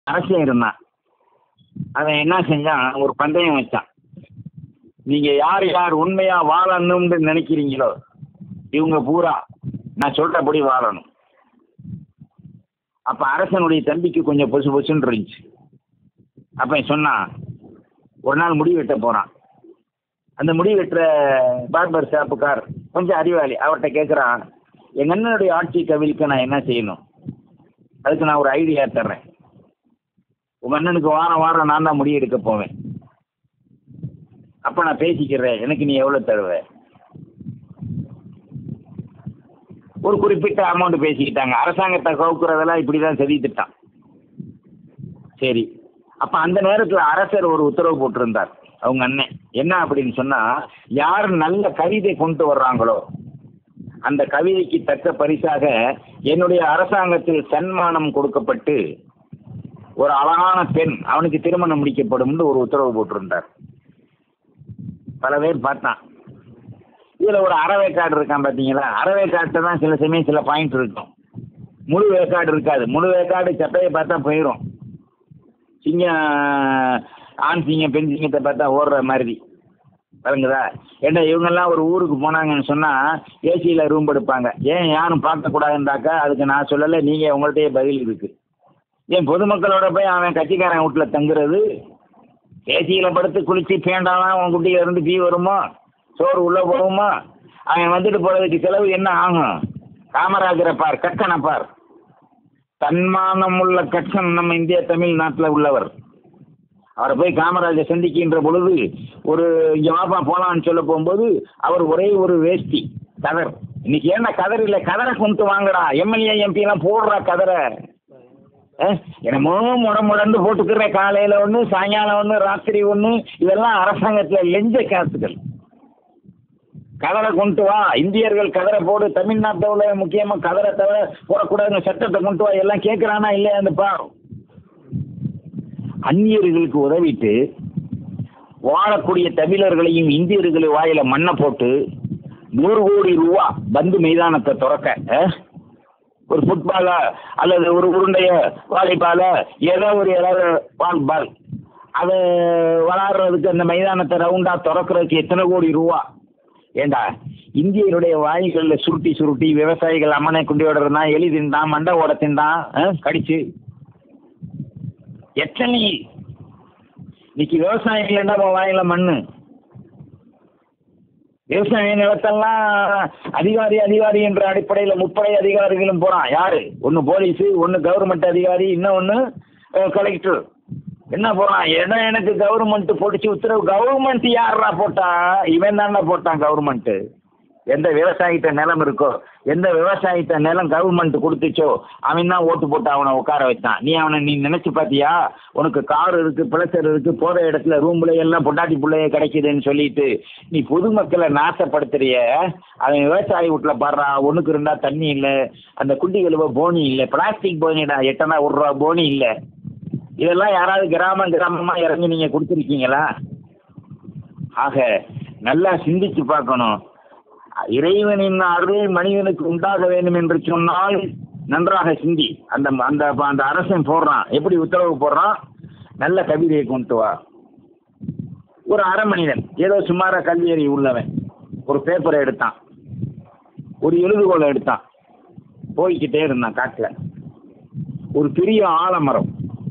அரசன் இருந்தான் அவன் என்ன செஞ்சான் ஒரு பந்தயம் வச்சான் நீங்க யார் யார் உண்மையா வாழணும்னு நினைக்கிறீங்களோ இவங்க பூரா நான் சொல்றபடி வாழணும் அப்ப அரசனுடைய தம்பிக்கு கொஞ்சம் பொசு பொசுன்னு இருந்துச்சு அப்ப அவன் சொன்னான் ஒரு நாள் முடி வெட்ட போறான் அந்த முடி வெட்டுற பார்பர் ஷாப்புக்கார் கொஞ்சம் அறிவாளி அவர்கிட்ட கேட்குறான் எங்கள் அண்ணனுடைய ஆட்சி கவிழ்க்க நான் என்ன செய்யணும் அதுக்கு நான் ஒரு ஐடியா தர்றேன் உங்கள் அண்ணனுக்கு வாரம் வாரம் நான் தான் முடி எடுக்க போவேன் அப்போ நான் பேசிக்கிறேன் எனக்கு நீ எவ்வளோ தருவ ஒரு குறிப்பிட்ட அமௌண்ட் பேசிக்கிட்டாங்க அரசாங்கத்தை கவுக்குறதெல்லாம் இப்படி தான் சதி திட்டம் சரி அப்போ அந்த நேரத்தில் அரசர் ஒரு உத்தரவு போட்டிருந்தார் அவங்க அண்ணன் என்ன அப்படின்னு சொன்னால் யார் நல்ல கவிதை கொண்டு வர்றாங்களோ அந்த கவிதைக்கு தக்க பரிசாக என்னுடைய அரசாங்கத்தில் சன்மானம் கொடுக்கப்பட்டு ஒரு அழகான பெண் அவனுக்கு திருமணம் முடிக்கப்படும்னு ஒரு உத்தரவு போட்டிருந்தார் பல பேர் பார்த்தான் இதில் ஒரு அரை வேக்காடு இருக்கான் பார்த்தீங்களா அரை வேக்காட்டில் தான் சில சமயம் சில பாயிண்ட் இருக்கும் முழு வேக்காடு இருக்காது முழு வேக்காடு சட்டையை பார்த்தா போயிடும் சிங்கம் ஆண் சிங்கம் பெண் சிங்கத்தை பார்த்தா ஓடுற மாதிரி விளங்குதா ஏன்னா இவங்கெல்லாம் ஒரு ஊருக்கு போனாங்கன்னு சொன்னால் ஏசியில் ரூம் எடுப்பாங்க ஏன் யாரும் பார்க்கக்கூடாதுன்றாக்கா அதுக்கு நான் சொல்லலை நீங்கள் உங்கள்கிட்டயே பதில் இருக்குது ஏன் பொதுமக்களோட போய் அவன் கட்சிக்காரன் வீட்டில் தங்குறது ஏசியில் படுத்து குளித்து பேண்டாலாம் உன் குட்டியில இருந்து பீ வருமோ சோறு உள்ளே போகுமா அவன் வந்துட்டு போகிறதுக்கு செலவு என்ன ஆகும் காமராஜரை பார் கக்கனை பார் தன்மானம் உள்ள கட்சன் நம்ம இந்திய தமிழ்நாட்டில் உள்ளவர் அவரை போய் காமராஜர் சந்திக்கின்ற பொழுது ஒரு இங்கே வாப்பா போகலான்னு சொல்ல போகும்போது அவர் ஒரே ஒரு வேஷ்டி கதர் இன்னைக்கு என்ன கதர் இல்லை கதரை கொண்டு வாங்கடா எம்எல்ஏ எம்பிலாம் போடுறா கதரை அஹ், என்னமோ முட முடந்து போட்டுக்கிற காலையில் ஒன்று சாயங்காலம் ஒன்று ராத்திரி ஒன்று இதெல்லாம் அரசாங்கத்தில் லெஞ்ச காசுகள் கதரை கொண்டு வா இந்தியர்கள் கதரை போடு தமிழ்நாட்டில் உள்ள முக்கியமாக கதரை தவிர போடக்கூடாதுன்னு சட்டத்தை கொண்டு வா எல்லாம் கேட்குறானா இல்லையா அந்த பா அந்நியர்களுக்கு உதவிட்டு வாழக்கூடிய தமிழர்களையும் இந்தியர்களை வாயில மண்ணை போட்டு நூறு கோடி ரூபா பந்து மைதானத்தை திறக்க அஹ், ஒரு ஃபுட்பாலா அல்லது ஒரு உருண்டைய வாலிபால ஏதோ ஒரு ஏதாவது பால் பால் அதை விளாடுறதுக்கு அந்த மைதானத்தை ரவுண்டா திறக்கிறதுக்கு எத்தனை கோடி ரூபா ஏண்டா இந்தியருடைய வாய்களில் சுருட்டி சுருட்டி விவசாயிகள் அம்மனை கொண்டு விடுறதுனா எலி தின்றான் மண்டை ஓட தின்றான் அஹ், கடிச்சு எத்தனை இன்னைக்கு விவசாயம் இல்லைன்னா உன் வாயில மண்ணு விவசாய நிலத்தெல்லாம் அதிகாரி அதிகாரி என்ற அடிப்படையில் முப்படை அதிகாரிகளும் போறான் யாரு ஒன்று போலீஸு ஒன்று கவர்மெண்ட் அதிகாரி இன்னொன்று கலெக்டர் என்ன போறான் இடம் எனக்கு கவர்மெண்ட் போட்டுச்சு உத்தரவு கவர்மெண்ட் யாரா போட்டா இவன் தானே போட்டான் கவர்மெண்ட்டு எந்த விவசாயிட்ட நிலம் இருக்கோ எந்த விவசாயிட்ட நிலம் கவர்மெண்ட் கொடுத்துச்சோ அவன் தான் ஓட்டு போட்டு அவனை உட்கார வச்சான் நீ அவனை நீ நினைச்சு பார்த்தியா உனக்கு கார் இருக்கு பிளசர் இருக்கு போற இடத்துல ரூம்ல எல்லாம் பொண்டாட்டி பிள்ளைய கிடைக்குதுன்னு சொல்லிட்டு நீ பொதுமக்களை நாசப்படுத்துறிய அவன் விவசாயி வீட்டுல பாடுறா ஒண்ணுக்கு இருந்தா தண்ணி இல்லை அந்த குண்டி கழுவ போனி இல்லை பிளாஸ்டிக் போனிடா எட்டனா ஒரு ரூபா போனி இல்லை இதெல்லாம் யாராவது கிராமம் கிராமமா இறங்கி நீங்க கொடுத்துருக்கீங்களா ஆக நல்லா சிந்திச்சு பார்க்கணும் இறைவனின் அருள் மனிதனுக்கு உண்டாக வேண்டும் என்று சொன்னால் நன்றாக சிந்தி அந்த அந்த அந்த அரசன் போடுறான் எப்படி உத்தரவு போடுறான் நல்ல கவிதையை கொண்டு வா ஒரு அரை மனிதன் ஏதோ சுமார கல்வியறி உள்ளவன் ஒரு பேப்பரை எடுத்தான் ஒரு எழுதுகோலை எடுத்தான் போய்கிட்டே இருந்தான் காட்டில் ஒரு பெரிய ஆலமரம்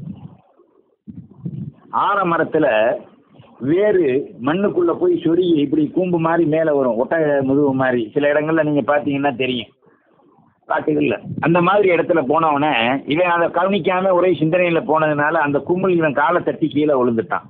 ஆலமரத்தில் வேறு மண்ணுக்குள்ள போய் சொருகி இப்படி கூம்பு மாதிரி மேலே வரும் ஒட்டக முதுகு மாதிரி சில இடங்கள்ல நீங்க பார்த்தீங்கன்னா தெரியும் காட்டுகள்ல அந்த மாதிரி இடத்துல போனவனே இவன் அதை கவனிக்காம ஒரே சிந்தனையில போனதுனால அந்த கும்பல் இவன் காலை தட்டி கீழே விழுந்துட்டான்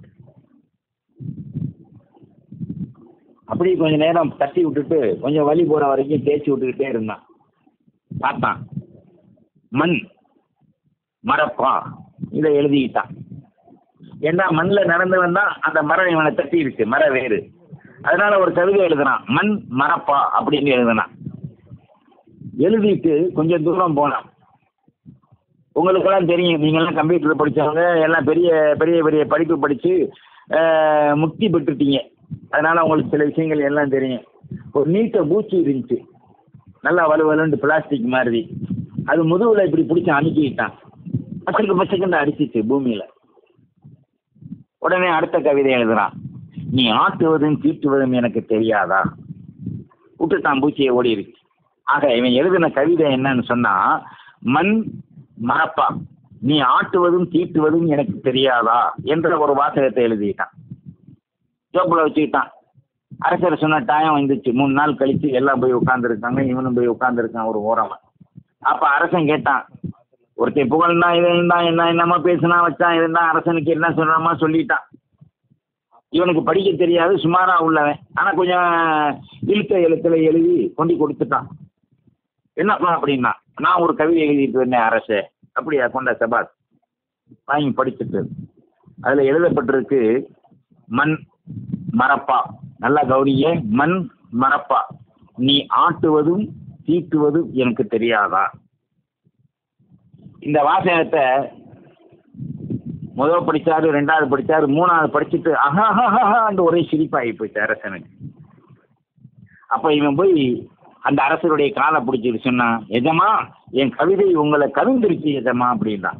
அப்படி கொஞ்ச நேரம் தட்டி விட்டுட்டு கொஞ்சம் வலி போற வரைக்கும் தேய்ச்சி விட்டுக்கிட்டே இருந்தான் பார்த்தான் மண் மரப்பா இதை எழுதிக்கிட்டான் ஏன்னா மண்ணில் நடந்தவன் தான் அந்த மரம் இவனை தட்டி இருக்கு மர வேறு அதனால ஒரு கவிதை எழுதுனான் மண் மரப்பா அப்படின்னு எழுதுனான் எழுதிட்டு கொஞ்சம் தூரம் போனான் உங்களுக்கெல்லாம் தெரியும் நீங்கள்லாம் கம்ப்யூட்டர் படித்தவங்க எல்லாம் பெரிய பெரிய பெரிய படிப்பு படித்து முக்தி பெற்றுட்டீங்க அதனால உங்களுக்கு சில விஷயங்கள் எல்லாம் தெரியும் ஒரு நீட்ட பூச்சி இருந்துச்சு நல்லா வலுவலுண்டு பிளாஸ்டிக் மாதிரி அது முதுகுல இப்படி பிடிச்சி அமுக்கிக்கிட்டான் பச்சைக்கு பச்சைக்குன்னு அடிச்சிச்சு பூமியில உடனே அடுத்த கவிதை எழுதுறான் நீ ஆட்டுவதும் தீட்டுவதும் எனக்கு தெரியாதா விட்டுட்டான் பூச்சியை ஓடிடுச்சு ஆக இவன் எழுதின கவிதை என்னன்னு சொன்னா மண் மரப்பா நீ ஆட்டுவதும் தீட்டுவதும் எனக்கு தெரியாதா என்ற ஒரு வாசகத்தை எழுதிட்டான் ஜோப்பில் வச்சுக்கிட்டான் அரசர் சொன்ன டைம் வந்துச்சு மூணு நாள் கழிச்சு எல்லாம் போய் உட்காந்துருக்காங்க இவனும் போய் உட்காந்துருக்கான் ஒரு ஓரமா அப்ப அரசன் கேட்டான் ஒருத்தன் புகழ்ந்தா இவன் தான் என்ன என்னமா பேசினா வச்சான் இருந்தான் அரசனுக்கு என்ன சொல்லணுமா சொல்லிட்டான் இவனுக்கு படிக்க தெரியாது சுமாரா உள்ளவன் ஆனா கொஞ்சம் இழுத்த எழுத்துல எழுதி கொண்டு கொடுத்துட்டான் என்னப்பா அப்படின்னா நான் ஒரு கவிதை எழுதிட்டு வந்தேன் அரசே அப்படியா கொண்ட சபாத் வாங்கி படிச்சுட்டு அதுல எழுதப்பட்டிருக்கு மண் மரப்பா நல்லா கௌரிய மண் மரப்பா நீ ஆட்டுவதும் தீட்டுவதும் எனக்கு தெரியாதா இந்த வாசகத்தை முதல் படிச்சாரு ரெண்டாவது படிச்சாரு மூணாவது படிச்சுட்டு அஹாஹாஹான்னு ஒரே சிரிப்பாகி போயிட்டு அரசனுக்கு அப்ப இவன் போய் அந்த அரசருடைய காலை பிடிச்சிட்டு சொன்னான் எஜமா என் கவிதை உங்களை கவிழ்ந்துருச்சு எஜமா அப்படின்னா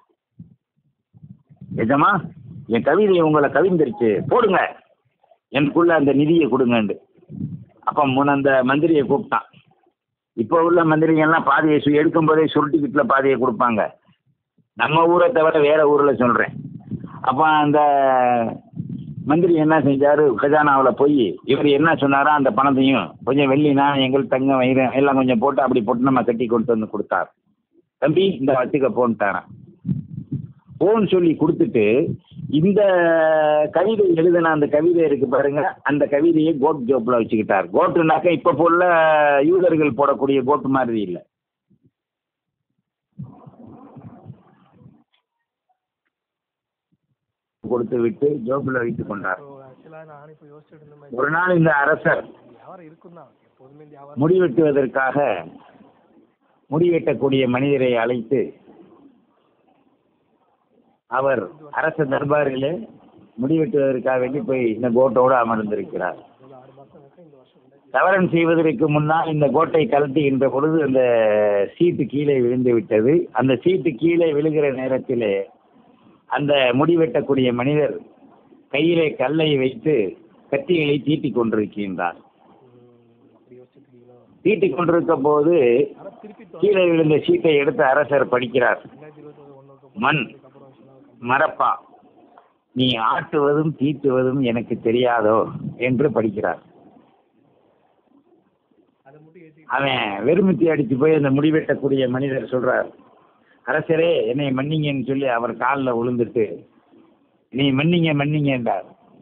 எஜமா என் கவிதை உங்களை கவிழ்ந்துருச்சு போடுங்க எனக்குள்ள அந்த நிதியை கொடுங்கண்டு அப்ப முன் அந்த மந்திரியை கூப்பிட்டான் இப்போ உள்ள மந்திரிகள்லாம் பாதியை சு எடுக்கும் போதே சுருட்டிக்கிட்டுல பாதியை கொடுப்பாங்க நம்ம ஊரை தவிர வேற ஊர்ல சொல்றேன் அப்போ அந்த மந்திரி என்ன செஞ்சாரு கஜானாவில் போய் இவர் என்ன சொன்னாரோ அந்த பணத்தையும் கொஞ்சம் வெள்ளினா எங்கள் தங்கம் வைரம் எல்லாம் கொஞ்சம் போட்டு அப்படி போட்டு நம்ம கட்டி கொண்டு வந்து கொடுத்தார் தம்பி இந்த வச்சுக்க போன்ட்டாரான் போன்னு சொல்லி கொடுத்துட்டு இந்த கவிதை எழுதின அந்த கவிதை இருக்கு பாருங்க அந்த கவிதையை கோட் ஜோப்பில் வச்சுக்கிட்டார் கோட்டுனாக்கா இப்போ போல யூதர்கள் போடக்கூடிய கோட்டு மாதிரி இல்லை கொடுத்து விட்டு ஜோப்பில் வைத்துக் கொண்டார் ஸோ ஆக்சுவலாக நான் இப்போ யோசிச்சுட்டு இருந்த மாதிரி ஒரு நாள் இந்த அரசர் வியாபாரம் இருக்கும் தான் எப்போதுமே இந்த வியாபாரம் முடிவெட்டுவதற்காக முடிவெட்டக்கூடிய மனிதரை அழைத்து அவர் அரச தர்பாரிலே முடிவெட்டுவதற்காக வேண்டி போய் இந்த கோட்டோடு அமர்ந்திருக்கிறார் ஒரு ஆறு மாதம் இருக்கும் இந்த வருஷம் இல்லை தவறம் செய்வதற்கு முன்னால் இந்த கோட்டை கழட்டுகின்ற பொழுது அந்த சீட்டு கீழே விழுந்து விட்டது அந்த சீட்டு கீழே விழுகிற நேரத்திலே அந்த முடிவெட்டக்கூடிய மனிதர் கையிலே கல்லை வைத்து கத்திகளை தீட்டிக் கொண்டிருக்கின்றார் அப்படி யோசிச்சுருக்கீங்களோ தீட்டிக் கொண்டிருக்க போது ஆனால் திருப்பி கீழே விழுந்த சீட்டை எடுத்து அரசர் படிக்கிறார் ரெண்டாயிரத்தி இருபத்தி ஒன்றுக்கு மண் அப்புறம் சொன்னால் மரப்பா நீ ஆட்டுவதும் தீட்டுவதும் எனக்கு தெரியாதோ என்று படிக்கிறார் அதை மட்டும் ஏற்றி அவன் வெறுமித்தி அடிச்சு போய் அந்த முடிவெட்டக்கூடிய மனிதர் சொல்றார் அரசரே என்னை மன்னிங்கன்னு சொல்லி அவர் காலில் விழுந்துட்டு நீ மன்னிங்க மன்னிங்கன்றார்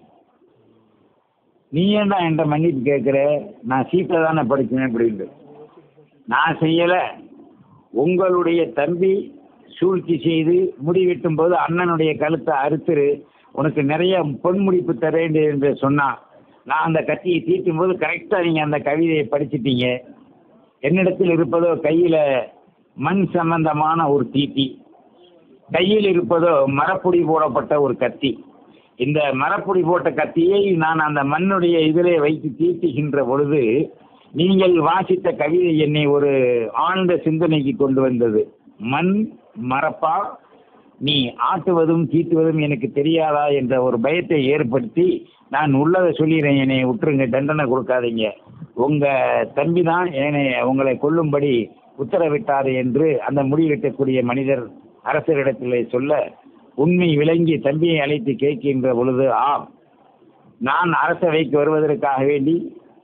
நீ ஏன்டா என்கிட்ட மன்னிப்பு கேட்குற நான் சீட்டை தானே படிச்சேன் அப்படின்ட்டு நான் செய்யலை உங்களுடைய தம்பி சூழ்ச்சி செய்து முடிவெட்டும் போது அண்ணனுடைய கழுத்தை அறுத்துரு உனக்கு நிறைய பொன்முடிப்பு தரேன் என்று சொன்னான் நான் அந்த கத்தியை தீட்டும் போது கரெக்டாக நீங்கள் அந்த கவிதையை படிச்சிட்டீங்க என்னிடத்தில் இருப்பதோ கையில் மண் சம்பந்தமான ஒரு தீட்டி கையில் இருப்பதோ மரப்புடி போடப்பட்ட ஒரு கத்தி இந்த மரப்புடி போட்ட கத்தியை நான் அந்த மண்ணுடைய இதிலே வைத்து தீட்டுகின்ற பொழுது நீங்கள் வாசித்த கவிதை என்னை ஒரு ஆழ்ந்த சிந்தனைக்கு கொண்டு வந்தது மண் மரப்பா நீ ஆட்டுவதும் தீட்டுவதும் எனக்கு தெரியாதா என்ற ஒரு பயத்தை ஏற்படுத்தி நான் உள்ளதை சொல்லிடுறேன் என்னை விட்டுருங்க தண்டனை கொடுக்காதீங்க உங்க தம்பி தான் என்னை உங்களை கொல்லும்படி உத்தரவிட்டார் என்று அந்த முடிவெட்டக்கூடிய மனிதர் அரசரிடத்திலே சொல்ல உண்மை விளங்கி தம்பியை அழைத்து கேட்கின்ற பொழுது ஆம் நான் அரசவைக்கு வருவதற்காக வேண்டி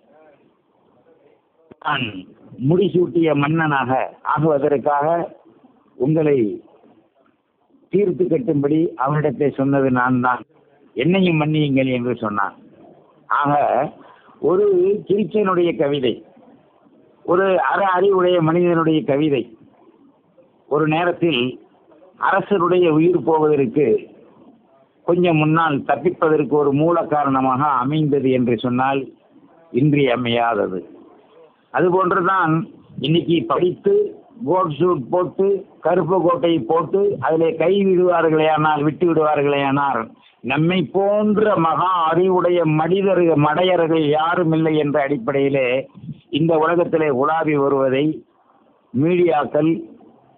நான் முடிசூட்டிய மன்னனாக ஆகுவதற்காக உங்களை தீர்த்து கட்டும்படி அவனிடத்தை சொன்னது நான் தான் என்னையும் மன்னியுங்கள் என்று சொன்னான் ஆக ஒரு கிறிஸ்டியனுடைய கவிதை ஒரு அற அறிவுடைய மனிதனுடைய கவிதை ஒரு நேரத்தில் அரசருடைய உயிர் போவதற்கு கொஞ்சம் முன்னால் தப்பிப்பதற்கு ஒரு மூல காரணமாக அமைந்தது என்று சொன்னால் இன்றியமையாதது அதுபோன்றுதான் இன்னைக்கு படித்து கோட் சூட் போட்டு கருப்பு கோட்டை போட்டு அதிலே கை விடுவார்களேயானால் விட்டு விடுவார்களேயானால் நம்மை போன்ற மகா அறிவுடைய மனிதர் மடையர்கள் யாரும் இல்லை என்ற அடிப்படையிலே இந்த உலகத்திலே உலாவி வருவதை மீடியாக்கள்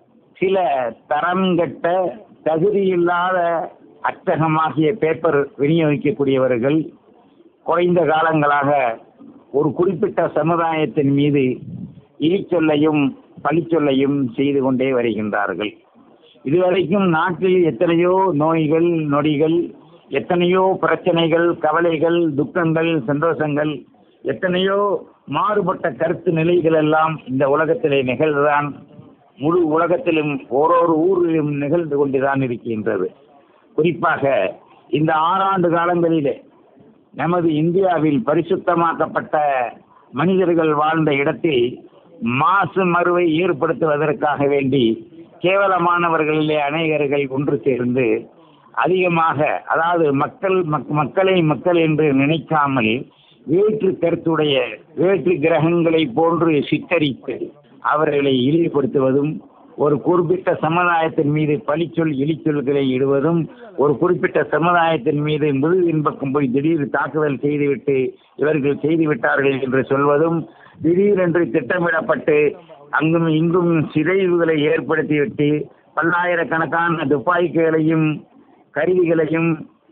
சில தரம் கெட்ட தகுதியில்லாத அச்சகமாகிய பேப்பர் விநியோகிக்கக்கூடியவர்கள் குறைந்த காலங்களாக ஒரு குறிப்பிட்ட சமுதாயத்தின் மீது இழிச்சொல்லையும் பழிச்சொல்லையும் செய்து கொண்டே வருகின்றார்கள் இதுவரைக்கும் நாட்டில் எத்தனையோ நோய்கள் நொடிகள் எத்தனையோ பிரச்சனைகள் கவலைகள் துக்கங்கள் சந்தோஷங்கள் எத்தனையோ மாறுபட்ட கருத்து நிலைகள் எல்லாம் இந்த உலகத்திலே நிகழ்தான் முழு உலகத்திலும் ஓரொரு ஊரிலும் நிகழ்ந்து கொண்டுதான் இருக்கின்றது குறிப்பாக இந்த ஆறாண்டு காலங்களிலே நமது இந்தியாவில் பரிசுத்தமாக்கப்பட்ட மனிதர்கள் வாழ்ந்த இடத்தில் மாசு மறுவை ஏற்படுத்துவதற்காக வேண்டி கேவலமானவர்களிலே அநேகர்கள் ஒன்று சேர்ந்து அதிகமாக அதாவது மக்கள் மக்- மக்களை மக்கள் என்று நினைக்காமல் வேற்று கருத்துடைய வேற்று கிரகங்களை போன்று சித்தரித்து அவர்களை இழிவுபடுத்துவதும் ஒரு குறிப்பிட்ட சமுதாயத்தின் மீது பழிச்சொல் இழிச்சொல்களை இடுவதும் ஒரு குறிப்பிட்ட சமுதாயத்தின் மீது முதுகின் பக்கம் போய் திடீர் தாக்குதல் செய்துவிட்டு இவர்கள் செய்து விட்டார்கள் என்று சொல்வதும் திடீரென்று திட்டமிடப்பட்டு அங்கும் இங்கும் சிதைவுகளை ஏற்படுத்திவிட்டு பல்லாயிரக்கணக்கான துப்பாக்கிகளையும் கருவிகளையும்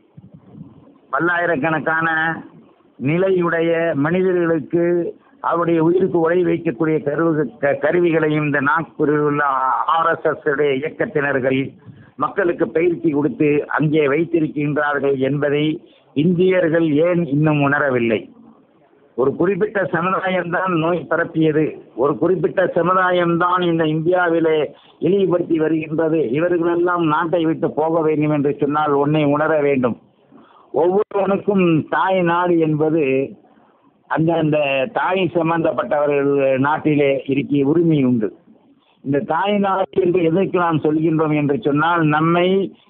பல்லாயிரக்கணக்கான நிலையுடைய மனிதர்களுக்கு அவருடைய உயிருக்கு உழை வைக்கக்கூடிய கருவு க- கருவிகளையும் இந்த நாக்பூரில் உள்ள ஆர்எஸ்எஸ் உடைய இயக்கத்தினர்கள் மக்களுக்கு பயிற்சி கொடுத்து அங்கே வைத்திருக்கின்றார்கள் என்பதை இந்தியர்கள் ஏன் இன்னும் உணரவில்லை ஒரு குறிப்பிட்ட சமுதாயம்தான் நோய் பரப்பியது ஒரு குறிப்பிட்ட சமுதாயம்தான் இந்த இந்தியாவிலே இழிவுபடுத்தி வருகின்றது இவர்களெல்லாம் நாட்டை விட்டு போக வேண்டும் என்று சொன்னால் ஒன்றை உணர வேண்டும் ஒவ்வொருவனுக்கும் தாய் நாடு என்பது அந்தந்த தாய் சம்பந்தப்பட்டவர்கள் நாட்டிலே இருக்கிய உரிமை உண்டு இந்த தாய் நாடு என்று எதற்கு நாம் சொல்கின்றோம் என்று சொன்னால் நம்மை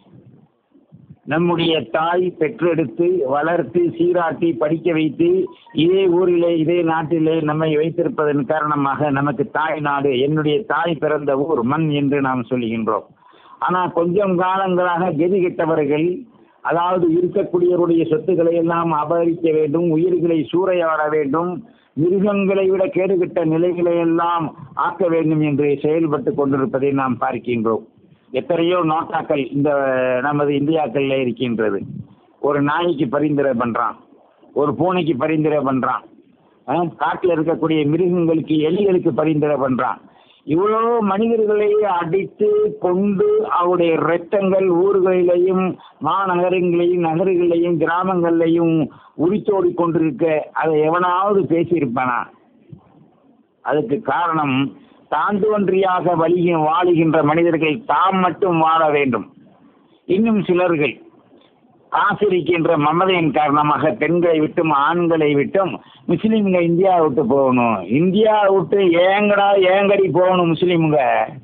நம்முடைய தாய் பெற்றெடுத்து வளர்த்து சீராட்டி படிக்க வைத்து இதே ஊரிலே இதே நாட்டிலே நம்மை வைத்திருப்பதன் காரணமாக நமக்கு தாய் நாடு என்னுடைய தாய் பிறந்த ஊர் மண் என்று நாம் சொல்கின்றோம் ஆனால் கொஞ்சம் காலங்களாக கெதி கெட்டவர்கள் அதாவது இருக்கக்கூடியவருடைய சொத்துக்களை எல்லாம் அபகரிக்க வேண்டும் உயிர்களை சூறையாட வேண்டும் மிருகங்களை விட கேடுகட்ட நிலைகளை எல்லாம் ஆக்க வேண்டும் என்று செயல்பட்டு கொண்டிருப்பதை நாம் பார்க்கின்றோம் எத்தனையோ நோட்டாக்கள் இந்த நமது இந்தியாக்கள்ல இருக்கின்றது ஒரு நாய்க்கு பரிந்துரை பண்றான் ஒரு பூனைக்கு பரிந்துரை பண்றான் அஹ், காட்டுல இருக்கக்கூடிய மிருகங்களுக்கு எலிகளுக்கு பரிந்துரை பண்றான் இவ்வளோ மனிதர்களை அடித்து கொண்டு அவருடைய இரத்தங்கள் ஊர்களிலையும் மாநகரங்களையும் நகரங்களையும் கிராமங்களையும் உரித்தோடி கொண்டிருக்க அதை எவனாவது பேசியிருப்பானா அதுக்கு காரணம் தான் தோன்றியாக வழிய வாழுகின்ற மனிதர்கள் தாம் மட்டும் வாழ வேண்டும் இன்னும் சிலர்கள் காசிருக்கின்ற மமதையின் காரணமாக பெண்களை விட்டும் ஆண்களை விட்டும் முஸ்லீம்ங்க இந்தியா விட்டு போகணும் இந்தியா விட்டு ஏங்கடா ஏங்கடி போகணும் முஸ்லீம்ங்க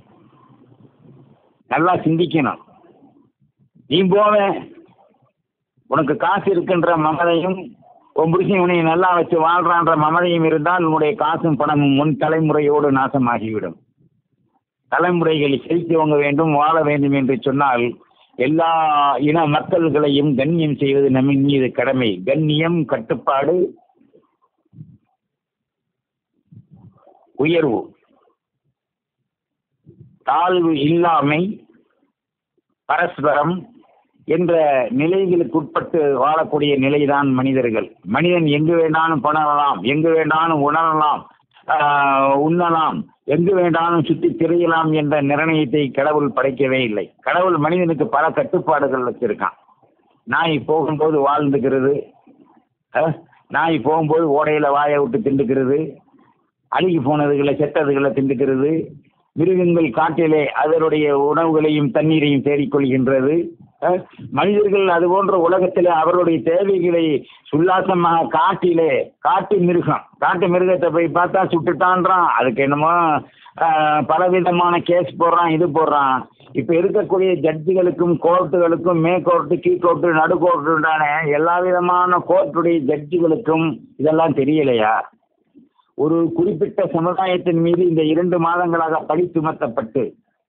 நல்லா சிந்திக்கணும் நீ போவேன் உனக்கு காசு இருக்கின்ற மமதையும் உன் புருஷன் உன்னை நல்லா வச்சு வாழ்றான்ற மமதையும் இருந்தால் உன்னுடைய காசும் பணமும் முன் தலைமுறையோடு நாசமாகிவிடும் தலைமுறைகள் செலுத்திவங்க வேண்டும் வாழ வேண்டும் என்று சொன்னால் எல்லா இன மக்கள்களையும் கண்ணியம் செய்வது நம்மின் மீது கடமை கண்ணியம் கட்டுப்பாடு உயர்வு தாழ்வு இல்லாமை பரஸ்பரம் என்ற நிலைகளுக்கு உட்பட்டு வாழக்கூடிய நிலைதான் மனிதர்கள் மனிதன் எங்கு வேண்டாலும் புணரலாம் எங்கு வேண்டாலும் உணரலாம் ஆஹ், உண்ணலாம் எங்கு வேண்டாலும் சுற்றி திரையலாம் என்ற நிர்ணயத்தை கடவுள் படைக்கவே இல்லை கடவுள் மனிதனுக்கு பல கட்டுப்பாடுகள் வச்சிருக்கான் நாய் போகும்போது வாழ்ந்துக்கிறது அஹ், நாய் போகும்போது ஓடையில வாயை விட்டு திண்டுக்கிறது அழுகி போனதுகளை செத்ததுகளை திண்டுக்கிறது மிருகங்கள் காட்டிலே அதனுடைய உணவுகளையும் தண்ணீரையும் தேடிக்கொள்கின்றது அஹ், மனிதர்கள் அது போன்ற உலகத்திலே அவருடைய தேவைகளை சுல்லாசமாக காட்டிலே காட்டு மிருகம் காட்டு மிருகத்தை போய் பார்த்தா சுட்டுட்டான்றான் அதுக்கு என்னமோ அஹ், பலவிதமான கேஸ் போடுறான் இது போடுறான் இப்ப இருக்கக்கூடிய ஜட்ஜுகளுக்கும் கோர்ட்டுகளுக்கும் மே கோர்ட்டு கீழ் கோர்ட்டு நடு கோர்ட்டுண்டான எல்லா விதமான கோர்ட்டுடைய ஜட்ஜுகளுக்கும் இதெல்லாம் தெரியலையா ஒரு குறிப்பிட்ட சமுதாயத்தின் மீது இந்த இரண்டு மாதங்களாக பழி சுமத்தப்பட்டு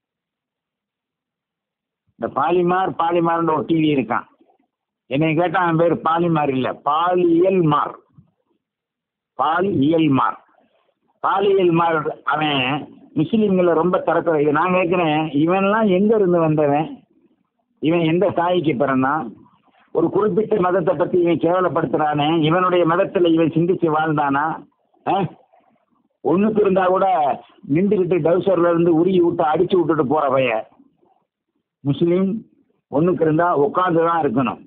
இந்த பாலிமார் பாலிமார்னு ஒரு டிவி இருக்கான் என்னை கேட்டா அவன் பேர் பாலிமார் இல்ல பாலியல் மார் பாலியல் மார் பாலியல் மார் அவன் முஸ்லீம்களை ரொம்ப தரக்குறை இது நான் கேட்குறேன் இவன்லாம் எங்க இருந்து வந்தவன் இவன் எந்த தாய்க்கு பிறந்தான் ஒரு குறிப்பிட்ட மதத்தை பத்தி இவன் கேவலப்படுத்துறானே இவனுடைய மதத்துல இவன் சிந்திச்சு வாழ்ந்தானா ஆ? ஒண்ணுக்கு இருந்தா கூட நின்றுக்கிட்டு டவுசர்ல இருந்து உருகி விட்டு அடிச்சு விட்டுட்டு போற பையன் முஸ்லீம் ஒண்ணுக்கு இருந்தா உட்காந்து தான் இருக்கணும்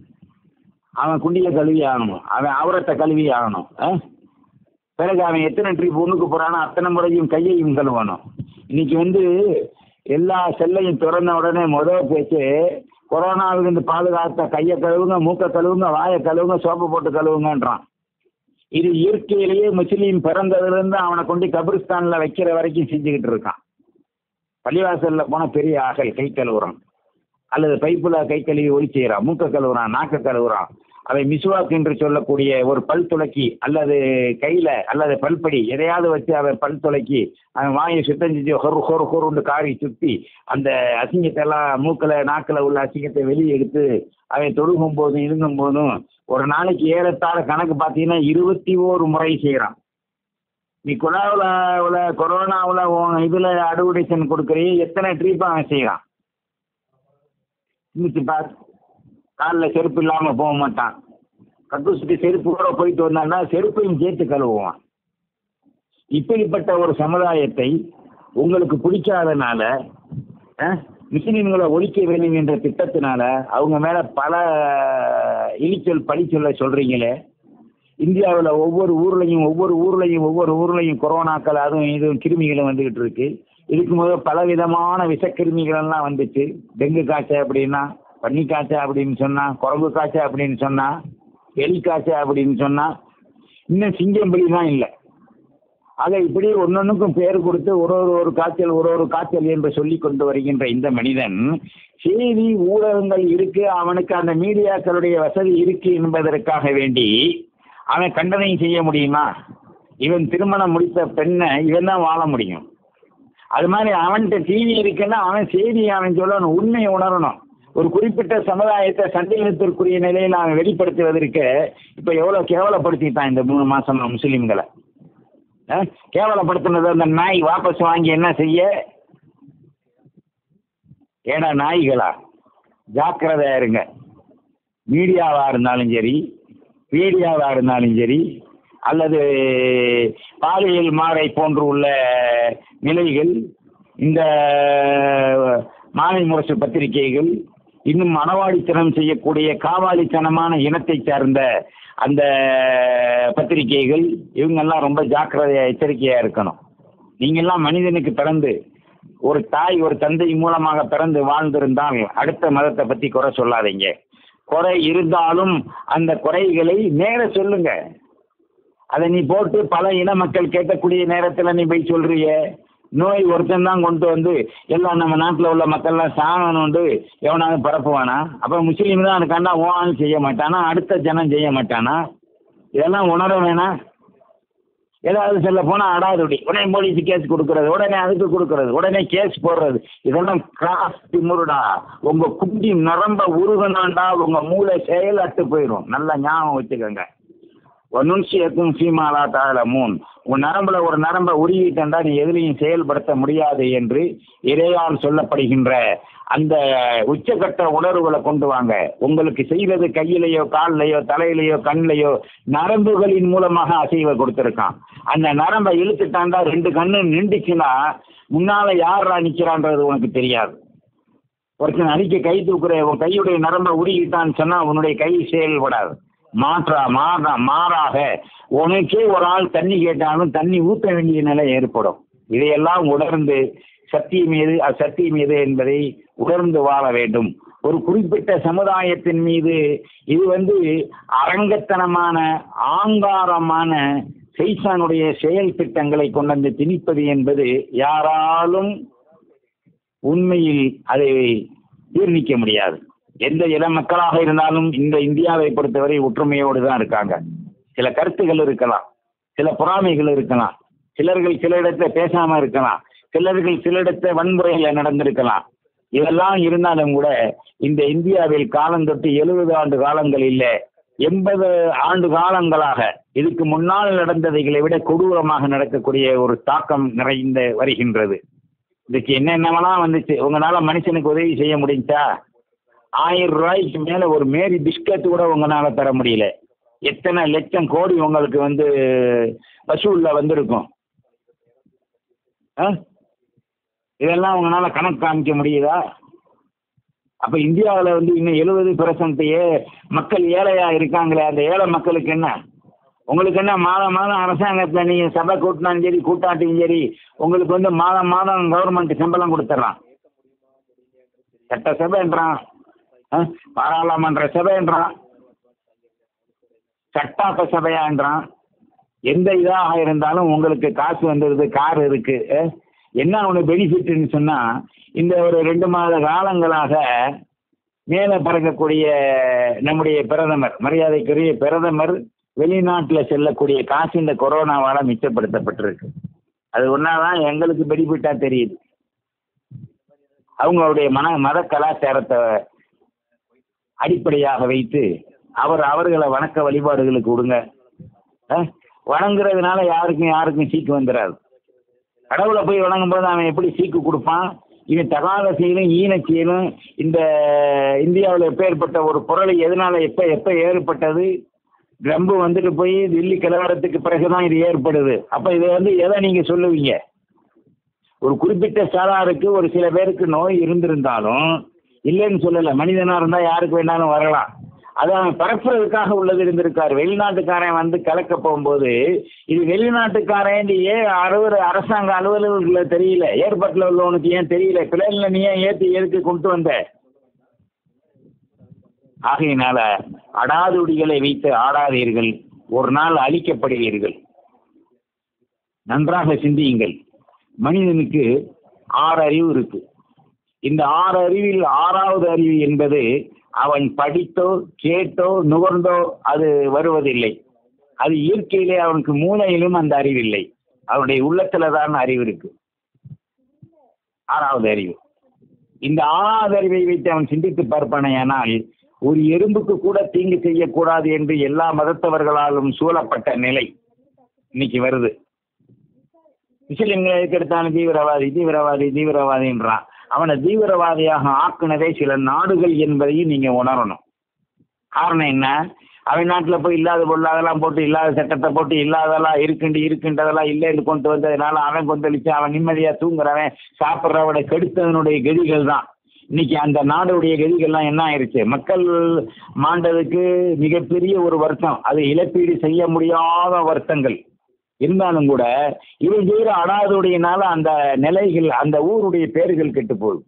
அவன் குண்டிய கழுவி ஆகணும் அவன் அவரத்தை கழுவி ஆகணும் ஆ? பிறகு அவன் எத்தனை ட்ரிப் ஒண்ணுக்கு போறானோ அத்தனை முறையும் கையையும் கழுவணும் இன்னைக்கு வந்து எல்லா செல்லையும் திறந்த உடனே முதல் பேச்சு கொரோனாவிலிருந்து பாதுகாத்த கையை கழுவுங்க மூக்க கழுவுங்க வாயை கழுவுங்க சோப்பு போட்டு கழுவுங்கன்றான் இது இயற்கையிலேயே முஸ்லீம் பிறந்ததுலேருந்து அவனை கொண்டு கபிரிஸ்தான்ல வைக்கிற வரைக்கும் செஞ்சுக்கிட்டு இருக்கான் பள்ளிவாசல்ல போன பெரிய ஆகல் கை கழுவுறான் அல்லது பைப்புல கை கழுவி ஒளி செய்யறான் மூக்க கழுவுறான் நாக்க கழுவுறான் அதை மிசுவாக் என்று சொல்லக்கூடிய ஒரு பல் துளக்கி அல்லது கையில அல்லது பல்படி எதையாவது வச்சு அவன் பல் துளக்கி அவன் வாயை சுத்தம் செஞ்சு ஹொரு ஹொரு ஹொருன்னு காரி சுத்தி அந்த அசிங்கத்தை எல்லாம் மூக்கில் நாக்கில் உள்ள அசிங்கத்தை வெளியே எடுத்து அவன் தொழுகும் போதும் இருங்கும் போதும் ஒரு நாளைக்கு ஏறத்தாழ கணக்கு பார்த்தீங்கன்னா இருபத்தி ஓரு முறை செய்கிறான் நீ குழாவில் உள்ள கொரோனாவில் இதில் அட்வர்டைசன் கொடுக்குறீ எத்தனை ட்ரீப் அவன் செய்கிறான் இன்னைக்கு பார் காலில் செருப்பு இல்லாமல் போக மாட்டான் கக்கூசிட்டு செருப்போட போயிட்டு வந்தான்னா செருப்பையும் சேர்த்து கழுவுவான் இப்படிப்பட்ட ஒரு சமுதாயத்தை உங்களுக்கு பிடிக்காதனால அஹ், முஸ்லிம்களை ஒழிக்க வேண்டும் என்ற திட்டத்தினால அவங்க மேல பல இழிச்சொல் பழிச்சொல்ல சொல்றீங்களே இந்தியாவில் ஒவ்வொரு ஊர்லையும் ஒவ்வொரு ஊர்லையும் ஒவ்வொரு ஊர்லையும் கொரோனாக்கள் அதுவும் இதுவும் கிருமிகளும் வந்துகிட்டு இருக்கு இதுக்கு முதல் பல விதமான விஷக்கிருமிகள் எல்லாம் வந்துச்சு டெங்கு காய்ச்சல் அப்படின்னா பன்னி காய்ச்சல் அப்படின்னு சொன்னா குரங்கு காய்ச்சல் அப்படின்னு சொன்னா எலி காய்ச்சல் அப்படின்னு சொன்னா இன்னும் சிங்கம்பலி தான் இல்லை ஆக இப்படி ஒன்னொன்னுக்கும் பேர் கொடுத்து ஒரு ஒரு ஒரு காய்ச்சல் ஒரு ஒரு காய்ச்சல் என்று சொல்லி கொண்டு வருகின்ற இந்த மனிதன் செய்தி ஊடகங்கள் இருக்கு அவனுக்கு அந்த மீடியாக்களுடைய வசதி இருக்கு என்பதற்காக வேண்டி அவன் கண்டனை செய்ய முடியுமா இவன் திருமணம் முடித்த பெண்ணை இவன் தான் வாழ முடியும் அது மாதிரி அவன்கிட்ட டிவி இருக்குன்னா அவன் செய்தி அவன் சொல்லணும் உண்மையை உணரணும் ஒரு குறிப்பிட்ட சமுதாயத்தை சந்தேகத்திற்குரிய நிலையில் அவன் வெளிப்படுத்துவதற்கு இப்போ எவ்வளோ கேவலப்படுத்திட்டான் இந்த மூணு மாசம் முஸ்லீம்களை ஆ? கேவலப்படுத்தினது அந்த நாய் வாபஸ் வாங்கி என்ன செய்ய ஏடா நாய்களா ஜாக்கிரதையா இருங்க மீடியாவா இருந்தாலும் சரி மீடியாவா இருந்தாலும் சரி அல்லது பாலியல் மாறை போன்று உள்ள நிலைகள் இந்த மாலை முரசு பத்திரிகைகள் இன்னும் மனவாடித்தனம் செய்யக்கூடிய காவாலித்தனமான இனத்தை சார்ந்த அந்த பத்திரிகைகள் இவங்கெல்லாம் ரொம்ப ஜாக்கிரதையா எச்சரிக்கையா இருக்கணும் நீங்கெல்லாம் மனிதனுக்கு பிறந்து ஒரு தாய் ஒரு தந்தை மூலமாக பிறந்து வாழ்ந்திருந்தால் அடுத்த மதத்தை பத்தி குறை சொல்லாதீங்க குறை இருந்தாலும் அந்த குறைகளை நேர சொல்லுங்க அதை நீ போட்டு பல இன மக்கள் கேட்கக்கூடிய நேரத்தில் நீ போய் சொல்றிய நோய் ஒருத்தன் தான் கொண்டு வந்து எல்லாம் நம்ம நாட்டில் உள்ள மக்கள்லாம் சாகணுண்டு எவனாவது பரப்புவானா அப்போ முஸ்லீம் தான் அதுக்காண்டா ஓனாலும் செய்ய மாட்டானா அடுத்த ஜனம் செய்ய மாட்டானா இதெல்லாம் உணர வேணாம் ஏதாவது சொல்ல போனால் அடாதுடி உடனே போலீஸ் கேஸ் கொடுக்கறது உடனே அதுக்கு கொடுக்கறது உடனே கேஸ் போடுறது இதெல்லாம் கிராஸ் திமுருடா உங்க குண்டி நரம்ப உருகனாண்டா உங்க மூளை செயலட்டு போயிடும் நல்லா ஞாபகம் வச்சுக்கோங்க ஒன்னுன்சியக்கும் சீமாலா தாழ மூன் உன் நரம்புல ஒரு நரம்பை உருகிட்டா நீ எதிலையும் செயல்படுத்த முடியாது என்று இறையால் சொல்லப்படுகின்ற அந்த உச்சக்கட்ட உணர்வுகளை கொண்டு வாங்க உங்களுக்கு செய்வது கையிலேயோ கால்லையோ தலையிலையோ கண்ணிலையோ நரம்புகளின் மூலமாக அசைவை கொடுத்துருக்கான் அந்த நரம்பை இழுத்துட்டாண்டா ரெண்டு கண்ணு நின்றுச்சுன்னா முன்னால யாரா நிக்கிறான்றது உனக்கு தெரியாது ஒருத்தன் அடிக்க கை தூக்குற உன் கையுடைய நரம்பை உருகிட்டான்னு சொன்னா உன்னுடைய கை செயல்படாது மாற்றா மாறா மாறாக உனக்கே ஒரு ஆள் தண்ணி கேட்டாலும் தண்ணி ஊற்ற வேண்டிய நிலை ஏற்படும் இதையெல்லாம் உணர்ந்து சத்தியம் எது அசத்தியம் எது என்பதை உணர்ந்து வாழ வேண்டும் ஒரு குறிப்பிட்ட சமுதாயத்தின் மீது இது வந்து அரங்கத்தனமான ஆங்காரமான செய்சானுடைய செயல் திட்டங்களை கொண்டு வந்து திணிப்பது என்பது யாராலும் உண்மையில் அதை ஜீர்ணிக்க முடியாது எந்த இள மக்களாக இருந்தாலும் இந்த இந்தியாவை பொறுத்தவரை ஒற்றுமையோடு தான் இருக்காங்க சில கருத்துகள் இருக்கலாம் சில பொறாமைகள் இருக்கலாம் சிலர்கள் சில இடத்துல பேசாம இருக்கலாம் சிலர்கள் சில இடத்துல வன்முறையில் நடந்திருக்கலாம் இதெல்லாம் இருந்தாலும் கூட இந்த இந்தியாவில் காலந்தொட்டு எழுபது ஆண்டு காலங்களில் எண்பது ஆண்டு காலங்களாக இதுக்கு முன்னால் நடந்ததைகளை விட கொடூரமாக நடக்கக்கூடிய ஒரு தாக்கம் நிறைந்த வருகின்றது இதுக்கு என்னென்னவெல்லாம் வந்துச்சு உங்களால மனுஷனுக்கு உதவி செய்ய முடிஞ்சா ஆயிரம் ரூபாய்க்கு மேலே ஒரு மேரி பிஸ்கட் கூட உங்களால தர முடியல எத்தனை லட்சம் கோடி உங்களுக்கு வந்து வசூலில் வந்திருக்கும் ஆ இதெல்லாம் உங்களால கணக்கு காமிக்க முடியுதா அப்போ இந்தியாவில் வந்து இன்னும் எழுபது பெர்சன்ட்டையே மக்கள் ஏழையா இருக்காங்களே அந்த ஏழை மக்களுக்கு என்ன உங்களுக்கு என்ன மாதம் மாதம் அரசாங்கத்தில் நீங்கள் சபை கூட்டினாலும் சரி கூட்டாட்டியும் சரி உங்களுக்கு வந்து மாதம் மாதம் கவர்மெண்ட் சம்பளம் கொடுத்துட்றான் சட்ட சபைன்றான் ஆ, பாராளுமன்ற சபைன்றான் சட்டாப்ப சபையான்றான் எந்த இதாக இருந்தாலும் உங்களுக்கு காசு வந்துடுது கார் இருக்கு அஹ், என்ன ஒன்று பெனிஃபிட்னு சொன்னால் இந்த ஒரு ரெண்டு மாத காலங்களாக மேலே பறக்கக்கூடிய நம்முடைய பிரதமர் மரியாதைக்குரிய பிரதமர் வெளிநாட்டில் செல்லக்கூடிய காசு இந்த கொரோனாவால் மிச்சப்படுத்தப்பட்டிருக்கு அது ஒன்றாதான் எங்களுக்கு பெனிஃபிட்டாக தெரியுது அவங்களுடைய மன மத கலாச்சாரத்தை அடிப்படையாக வைத்து அவர் அவர்களை வணக்க வழிபாடுகளுக்கு விடுங்க அஹ், வணங்குறதுனால யாருக்கும் யாருக்கும் சீக்கு வந்துடாது கடவுளை போய் வணங்கும்போது அவன் எப்படி சீக்கு கொடுப்பான் இவன் தகாத செயலும் ஈன செயலும் இந்த இந்தியாவில் எப்பேற்பட்ட ஒரு பொருளை எதனால எப்போ எப்போ ஏற்பட்டது ட்ரம்பு வந்துட்டு போய் தில்லி கலவரத்துக்கு பிறகுதான் இது ஏற்படுது அப்போ இதை வந்து எதை நீங்கள் சொல்லுவீங்க ஒரு குறிப்பிட்ட சாராருக்கு ஒரு சில பேருக்கு நோய் இருந்திருந்தாலும் இல்லைன்னு சொல்லலை மனிதனாக இருந்தால் யாருக்கு வேணாலும் வரலாம் அது அவன் பரப்புறதுக்காக உள்ளது இருந்திருக்காரு வெளிநாட்டுக்காரன் வந்து கலக்க போகும்போது இது வெளிநாட்டுக்காரன் ஏ அலுவலர் அரசாங்க அலுவலர்களில் தெரியல ஏற்பாட்டில் உள்ளவனுக்கு ஏன் தெரியல பிள்ளைங்கள நீ ஏன் ஏற்றி எதுக்கு கொண்டு வந்த ஆகையினால அடாதுடிகளை வைத்து ஆடாதீர்கள் ஒரு நாள் அழிக்கப்படுவீர்கள் நன்றாக சிந்தியுங்கள் மனிதனுக்கு ஆறு அறிவு இருக்கு இந்த ஆறு அறிவில் ஆறாவது அறிவு என்பது அவன் படித்தோ கேட்டோ நுகர்ந்தோ அது வருவதில்லை அது இயற்கையிலே அவனுக்கு மூளையிலும் அந்த அறிவில்லை அவனுடைய உள்ளத்துல தான் அறிவு இருக்கு ஆறாவது அறிவு இந்த ஆறாவது அறிவை வைத்து அவன் சிந்தித்து பார்ப்பானேயானால் ஒரு எறும்புக்கு கூட தீங்கு செய்யக்கூடாது என்று எல்லா மதத்தவர்களாலும் சூழப்பட்ட நிலை இன்னைக்கு வருது முஸ்லிம்களை எடுத்தாலும் தீவிரவாதி தீவிரவாதி தீவிரவாதின்றான் அவனை தீவிரவாதியாக ஆக்குனதே சில நாடுகள் என்பதையும் நீங்க உணரணும் காரணம் என்ன அவன் நாட்டில் போய் இல்லாத பொருளாதெல்லாம் போட்டு இல்லாத சட்டத்தை போட்டு இல்லாதெல்லாம் இருக்குண்டு இருக்குன்றதெல்லாம் இல்லைன்னு கொண்டு வந்ததுனால அவன் கொந்தளிச்சு அவன் நிம்மதியாக தூங்குறவன் சாப்பிட்றவனை கெடுத்ததனுடைய கதிகள் தான் இன்னைக்கு அந்த நாடுடைய கதிகள்லாம் என்ன ஆயிருச்சு மக்கள் மாண்டதுக்கு மிகப்பெரிய ஒரு வருத்தம் அது இழப்பீடு செய்ய முடியாத வருத்தங்கள் இருந்தாலும் கூட இவன் செய்கிற அடாதுடையனால அந்த நிலைகள் அந்த ஊருடைய பேர்கள் கெட்டு போகுது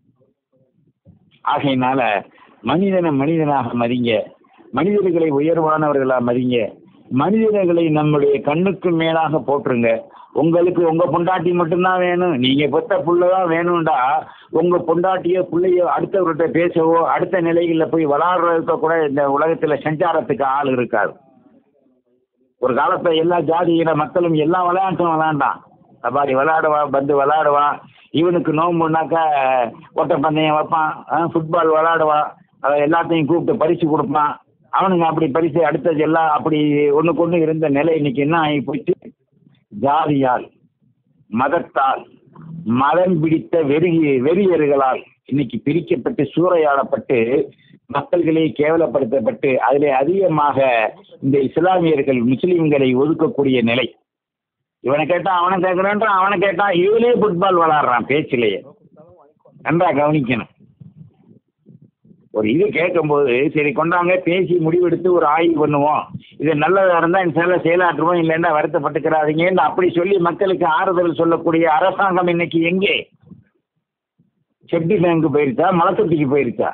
ஆகையினால மனிதனை மனிதனாக மதிங்க மனிதர்களை உயர்வானவர்களா மதிங்க மனிதர்களை நம்முடைய கண்ணுக்கு மேலாக போற்றுங்க உங்களுக்கு உங்க பொண்டாட்டி மட்டும்தான் வேணும் நீங்க பெத்த புள்ள தான் வேணும்டா உங்க பொண்டாட்டியோ பிள்ளையோ அடுத்தவர்கிட்ட பேசவோ அடுத்த நிலைகளில் போய் விளாடுறதுக்கு கூட இந்த உலகத்துல சஞ்சாரத்துக்கு ஆள் இருக்காது ஒரு காலத்துல எல்லா ஜாதியின மக்களும் எல்லா விளையாட்டும் விளையாண்டான் கபாடி விளையாடுவான் பந்து விளையாடுவான் இவனுக்கு நோம்புனாக்கா ஓட்டப்பந்தயம் வைப்பான் ஃபுட்பால் விளையாடுவான் அவன் எல்லாத்தையும் கூப்பிட்டு பரிசு கொடுப்பான் அவனுங்க அப்படி பரிசு அடுத்தது எல்லாம் அப்படி ஒன்றுக்கு ஒன்று இருந்த நிலை இன்னைக்கு என்ன ஆகி போச்சு ஜாதியால் மதத்தால் மதம் பிடித்த வெறி வெறியர்களால் இன்னைக்கு பிரிக்கப்பட்டு சூறையாடப்பட்டு மக்கள்களே கேவலப்படுத்தப்பட்டு அதிலே அதிகமாக இந்த இஸ்லாமியர்கள் முஸ்லீம்களை ஒதுக்கக்கூடிய நிலை இவனை கேட்டால் அவனை கேட்குறான்றான் அவனை கேட்டால் இவனே ஃபுட்பால் விளாட்றான் பேச்சிலேயே நன்றா கவனிக்கணும் ஒரு இது கேட்கும்போது சரி கொண்டாங்க பேசி முடிவெடுத்து ஒரு ஆய்வு பண்ணுவோம் இது நல்லதாக இருந்தால் இந்த செயலாற்றுவோம் இல்லைன்னா வருத்தப்பட்டுக்கிறாதீங்கன்னு அப்படி சொல்லி மக்களுக்கு ஆறுதல் சொல்லக்கூடிய அரசாங்கம் இன்னைக்கு எங்கே செப்டி பேங்க் போயிருச்சா மலத்தொட்டிக்கு போயிருச்சா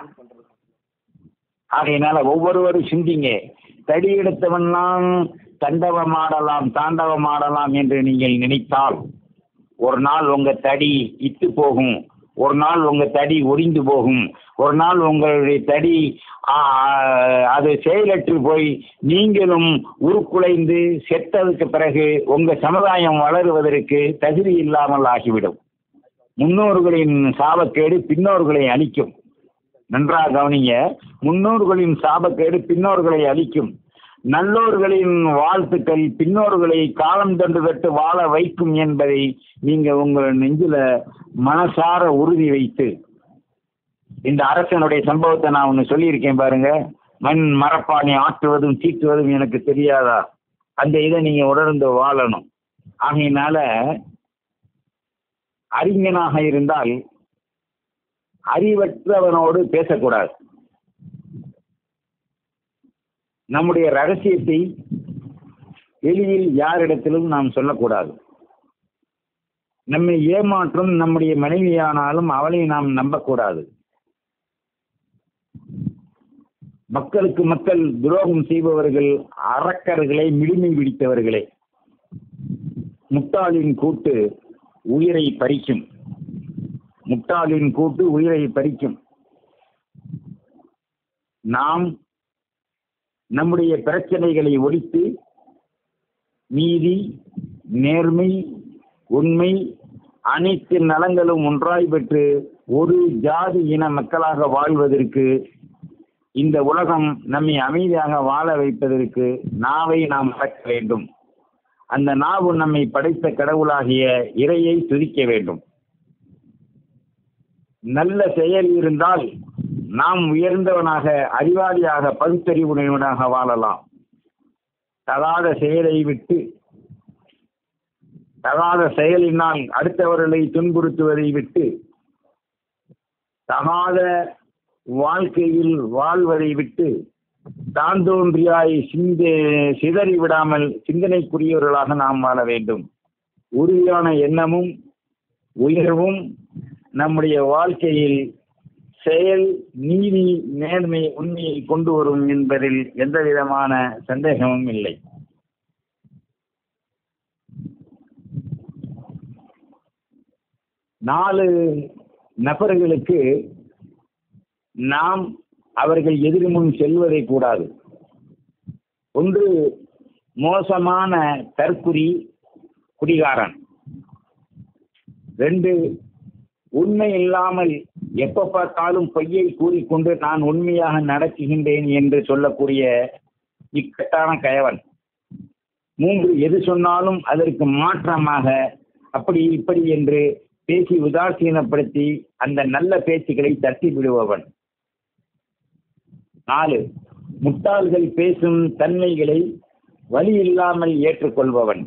ஆகையினால ஒவ்வொருவரும் சிந்திங்க தடி எடுத்தவன்லாம் தண்டவம் ஆடலாம் தாண்டவம் ஆடலாம் என்று நீங்கள் நினைத்தால் ஒரு நாள் உங்க தடி இத்து போகும் ஒரு நாள் உங்க தடி ஒடிந்து போகும் ஒரு நாள் உங்களுடைய தடி ஆ, அது செயலற்று போய் நீங்களும் உருக்குலைந்து செத்ததுக்கு பிறகு உங்க சமுதாயம் வளருவதற்கு தகுதி இல்லாமல் ஆகிவிடும் முன்னோர்களின் சாபக்கேடு பின்னோர்களை அழிக்கும் நன்றாக கவனிங்க முன்னோர்களின் சாபக்கேடு பின்னோர்களை அழிக்கும் நல்லோர்களின் வாழ்த்துக்கள் பின்னோர்களை காலம் தண்டு தட்டு வாழ வைக்கும் என்பதை நீங்க உங்கள் நெஞ்சில மனசார உறுதி வைத்து இந்த அரசனுடைய சம்பவத்தை நான் ஒன்று சொல்லியிருக்கேன் பாருங்க மண் மரப்பாணி ஆற்றுவதும் தீட்டுவதும் எனக்கு தெரியாதா அந்த இதை நீங்க உணர்ந்து வாழணும் ஆகையினால அறிஞனாக இருந்தால் அறிவற்றவனோடு பேசக்கூடாது நம்முடைய ரகசியத்தை எளிதில் யாரிடத்திலும் நாம் சொல்லக்கூடாது நம்மை ஏமாற்றும் நம்முடைய மனைவியானாலும் அவளை நாம் நம்பக்கூடாது மக்களுக்கு மக்கள் துரோகம் செய்பவர்கள் அரக்கர்களை மிடுமை பிடித்தவர்களே முட்டாளின் கூட்டு உயிரை பறிக்கும் முட்டாளின் கூட்டு உயிரை பறிக்கும் நாம் நம்முடைய பிரச்சனைகளை ஒழித்து நீதி நேர்மை உண்மை அனைத்து நலங்களும் ஒன்றாய் பெற்று ஒரு ஜாதி இன மக்களாக வாழ்வதற்கு இந்த உலகம் நம்மை அமைதியாக வாழ வைப்பதற்கு நாவை நாம் அடக்க வேண்டும் அந்த நாவு நம்மை படைத்த கடவுளாகிய இறையை துதிக்க வேண்டும் நல்ல செயல் இருந்தால் நாம் உயர்ந்தவனாக அறிவாளியாக பகுத்தறிவுடையவனாக வாழலாம் தகாத செயலை விட்டு தகாத செயலினால் அடுத்தவர்களை துன்புறுத்துவதை விட்டு தகாத வாழ்க்கையில் வாழ்வதை விட்டு தான் தோன்றியாய் சிந்த சிதறி விடாமல் சிந்தனைக்குரியவர்களாக நாம் வாழ வேண்டும் உறுதியான எண்ணமும் உயர்வும் நம்முடைய வாழ்க்கையில் செயல் நீதி நேர்மை உண்மையை கொண்டு வரும் என்பதில் எந்த விதமான சந்தேகமும் இல்லை நாலு நபர்களுக்கு நாம் அவர்கள் எதிர்முன் செல்வதை கூடாது ஒன்று மோசமான தற்குறி குடிகாரன் ரெண்டு உண்மை இல்லாமல் எப்ப பார்த்தாலும் பொய்யை கூறிக்கொண்டு நான் உண்மையாக நடத்துகின்றேன் என்று சொல்லக்கூடிய இக்கட்டான கயவன் மூன்று எது சொன்னாலும் அதற்கு மாற்றமாக அப்படி இப்படி என்று பேசி உதாசீனப்படுத்தி அந்த நல்ல பேச்சுக்களை தட்டி விடுபவன் நாலு முட்டாள்கள் பேசும் தன்மைகளை வழி இல்லாமல் ஏற்றுக்கொள்பவன்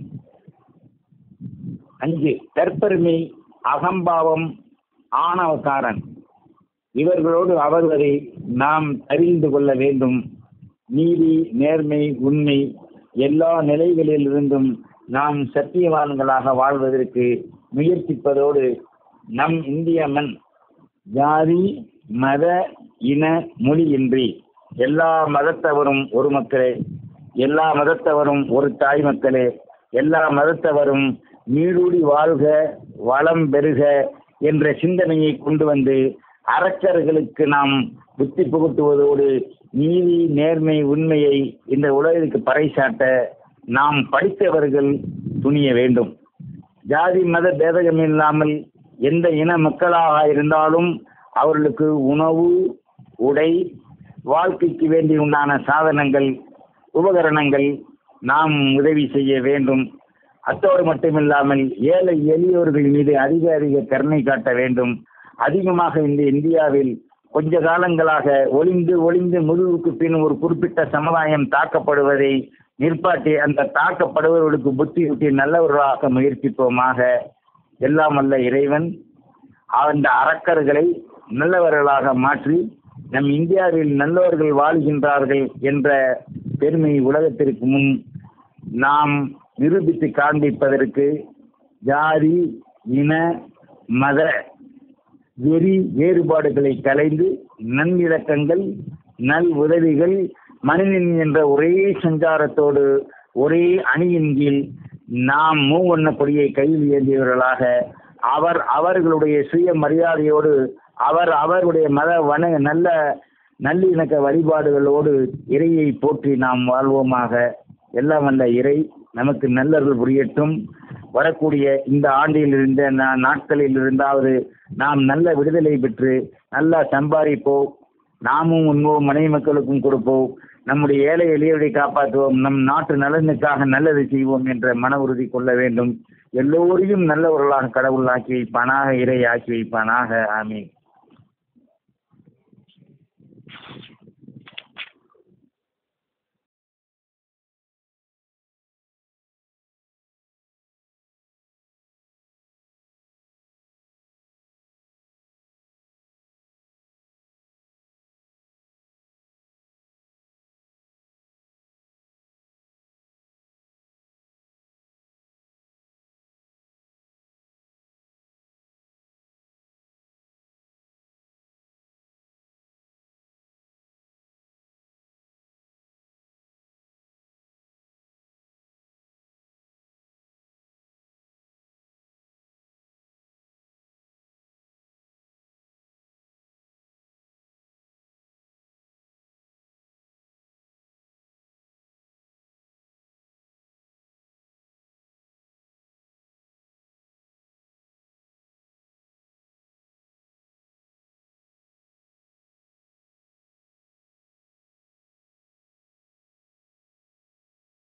அஞ்சு தற்பெருமை அகம்பாவம் ஆணவக்காரன் இவர்களோடு அவர்களை நாம் அறிந்து கொள்ள வேண்டும் நீதி நேர்மை உண்மை எல்லா நிலைகளிலிருந்தும் நாம் சத்தியவான்களாக வாழ்வதற்கு முயற்சிப்பதோடு நம் இந்திய மண் ஜாதி மத இன மொழியின்றி எல்லா மதத்தவரும் ஒரு மக்களே எல்லா மதத்தவரும் ஒரு தாய் மக்களே எல்லா மதத்தவரும் நீடூடி வாழ்க வளம் பெறுக என்ற சிந்தனையை கொண்டு வந்து அரசர்களுக்கு நாம் புத்தி புகுட்டுவதோடு நீதி நேர்மை உண்மையை இந்த உலகிற்கு பறைசாட்ட நாம் படித்தவர்கள் துணிய வேண்டும் ஜாதி மத பேதகம் இல்லாமல் எந்த இன மக்களாக இருந்தாலும் அவர்களுக்கு உணவு உடை வாழ்க்கைக்கு வேண்டி உண்டான சாதனங்கள் உபகரணங்கள் நாம் உதவி செய்ய வேண்டும் அத்தோடு மட்டுமில்லாமல் ஏழை எளியோர்கள் மீது அதிக அதிக கருணை காட்ட வேண்டும் அதிகமாக இந்த இந்தியாவில் கொஞ்ச காலங்களாக ஒளிந்து ஒளிந்து முதுகுக்கு பின் ஒரு குறிப்பிட்ட சமுதாயம் தாக்கப்படுவதை நிற்பாட்டி அந்த தாக்கப்படுபவர்களுக்கு புத்தியூட்டி நல்லவர்களாக முயற்சிப்போமாக எல்லாம் அல்ல இறைவன் அந்த அரக்கர்களை நல்லவர்களாக மாற்றி நம் இந்தியாவில் நல்லவர்கள் வாழ்கின்றார்கள் என்ற பெருமை உலகத்திற்கு முன் நாம் நிரூபித்து காண்பிப்பதற்கு ஜாதி இன மத வெறி வேறுபாடுகளை கலைந்து நன்னிலக்கங்கள் நல் உதவிகள் மனிதன் என்ற ஒரே சஞ்சாரத்தோடு ஒரே அணியின் கீழ் நாம் மூவண்ண கொடியை கையில் ஏந்தியவர்களாக அவர் அவர்களுடைய சுய மரியாதையோடு அவர் அவருடைய மத வன நல்ல நல்லிணக்க வழிபாடுகளோடு இறையை போற்றி நாம் வாழ்வோமாக எல்லாம் வல்ல இறை நமக்கு நல்லர்கள் புரியட்டும் வரக்கூடிய இந்த ஆண்டில் இருந்த நா- நாட்களில் இருந்தாவது நாம் நல்ல விடுதலை பெற்று நல்லா சம்பாதிப்போம் நாமும் உண்போம் மனைவி மக்களுக்கும் கொடுப்போம் நம்முடைய ஏழை எளியவரை காப்பாற்றுவோம் நம் நாட்டு நலனுக்காக நல்லது செய்வோம் என்ற மன உறுதி கொள்ள வேண்டும் எல்லோரையும் நல்லவர்களாக கடவுள் ஆக்கி வைப்பானாக இறை ஆக்கி வைப்பானாக ஆமீன்